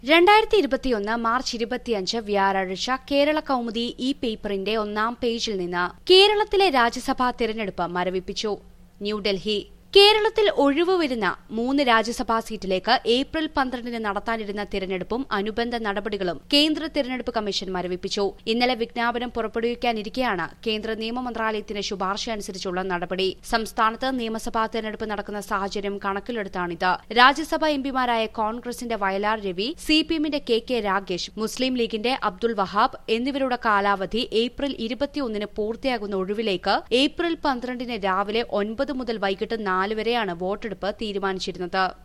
രണ്ടായിരത്തി ഇരുപത്തിയൊന്ന് മാർച്ച് ഇരുപത്തിയഞ്ച് വ്യാഴാഴ്ച കേരള കൗമുദി ഈ പേപ്പറിന്റെ ഒന്നാം പേജിൽ നിന്ന് കേരളത്തിലെ രാജ്യസഭാ തിരഞ്ഞെടുപ്പ് മരവിപ്പിച്ചു ന്യൂഡൽഹി കേരളത്തിൽ ഒഴിവ് വരുന്ന മൂന്ന് രാജ്യസഭാ സീറ്റിലേക്ക് ഏപ്രിൽ പന്ത്രണ്ടിന് നടത്താനിരുന്ന തിരഞ്ഞെടുപ്പും അനുബന്ധ നടപടികളും കേന്ദ്ര തിരഞ്ഞെടുപ്പ് കമ്മീഷൻ മരവിപ്പിച്ചു ഇന്നലെ വിജ്ഞാപനം പുറപ്പെടുവിക്കാനിരിക്കെയാണ് കേന്ദ്ര നിയമ മന്ത്രാലയത്തിന്റെ ശുപാർശ അനുസരിച്ചുള്ള നടപടി സംസ്ഥാനത്ത് നിയമസഭാ തെരഞ്ഞെടുപ്പ് നടക്കുന്ന സാഹചര്യം കണക്കിലെടുത്താണിത് രാജ്യസഭാ എംപിമാരായ കോൺഗ്രസിന്റെ വയലാർ രവി സിപിഎമ്മിന്റെ കെ കെ രാഗേഷ് മുസ്ലിം ലീഗിന്റെ അബ്ദുൾ വഹാബ് എന്നിവരുടെ കാലാവധി ഏപ്രിൽ ഇരുപത്തിയൊന്നിന് പൂർത്തിയാകുന്ന ഒഴിവിലേക്ക് ഏപ്രിൽ പന്ത്രണ്ടിന് രാവിലെ ഒൻപത് മുതൽ വൈകിട്ട് നാല് വരെയാണ് വോട്ടെടുപ്പ് തീരുമാനിച്ചിരുന്നത്